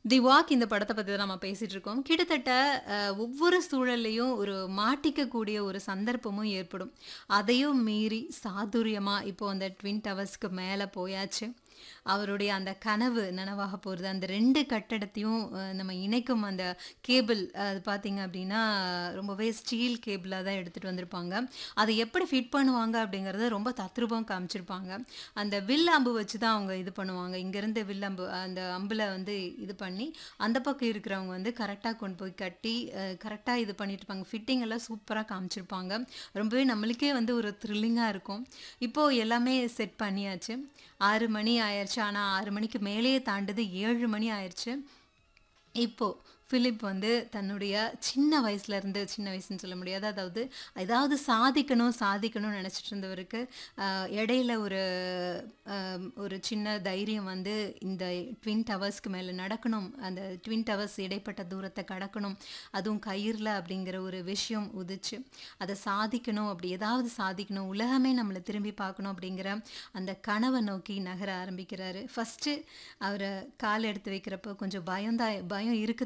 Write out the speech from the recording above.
தி walk இந்த படத்த பத்தி தான் நம்ம பேசிட்டு இருக்கோம். கிட்டத்தட்ட அ ஒவ்வொரு சூழல்லயும் ஒரு மாட்டிக்கக்கூடிய ஒரு சந்தர்ப்பமும் ஏற்படும். அதையும் மீறி சாதுரியமா இப்போ அந்த ட்வின் டவர்ஸ்க்கு மேல போயாச்சு. அவருடைய அந்த கனவு நனவாக போறது. அந்த 2 கட்டடத்தையும் அ நம்ம இணைக்கும் அந்த கேபிள் அது பார்த்தீங்க அப்டின்னா, ரொம்பவே ஸ்டீல் கேபிளா தான் எடுத்துட்டு வந்திருப்பாங்க. அத எப்படி ஃபிட் பண்ணுவாங்க அப்டிங்கிறத ரொம்ப தத்ரூபம் காமிச்சிருப்பாங்க. அந்த வில் அம்பு வச்சு தான் அவங்க இது பண்ணுவாங்க. இங்கேருந்து வில் அம்பு அந்த அம்புல வந்து இது பண்ணி, அந்த பக்கம் இருக்கிறவங்க வந்து கரெக்ட்டா கொண்டு போய் கட்டி, அ கரெக்ட்டா இது பண்ணிட்டுருப்பாங்க. ஃபிட்டிங் எல்லாம் சூப்பரா காமிச்சிருப்பாங்க. ரொம்பவே நம்மளுக்கே வந்து ஒரு த்ரில்லிங்கா இருக்கும். இப்போ எல்லாமே செட் பண்ணியாச்சு. 6 மணி ஆயிருச்சு. ஆனா 6 மணிக்கு மேலேயே தாண்டுது. 7 மணி ஆயிருச்சு. இப்போ பிலிப் வந்து தன்னுடைய சின்ன வயசுலருந்து சின்ன வயசுன்னு சொல்ல முடியாது. அதாவது ஏதாவது சாதிக்கணும், சாதிக்கணும்னு நெனச்சிட்டு இருந்தவருக்கு, அ இடையில ஒரு அ ஒரு சின்ன தைரியம் வந்து இந்த ட்வின் டவர்ஸ்க்கு மேல நடக்கணும். அந்த ட்வின் டவர்ஸ் இடைப்பட்ட தூரத்த கடக்கணும். அதுவும் கயிறுல அப்டிங்கிற ஒரு விஷயம் உதிச்சு. அத சாதிக்கணும் அப்டி ஏதாவது சாதிக்கணும். உலகமே நம்மள திரும்பி பார்க்கணும் அப்டிங்கிற அந்த கனவ நோக்கி நகர ஆரம்பிக்கிறாரு. ஃபர்ஸ்ட்டு அவரு கால் எடுத்து வைக்கிறப்போ கொஞ்சம் பயம் தான் பயம் இருக்க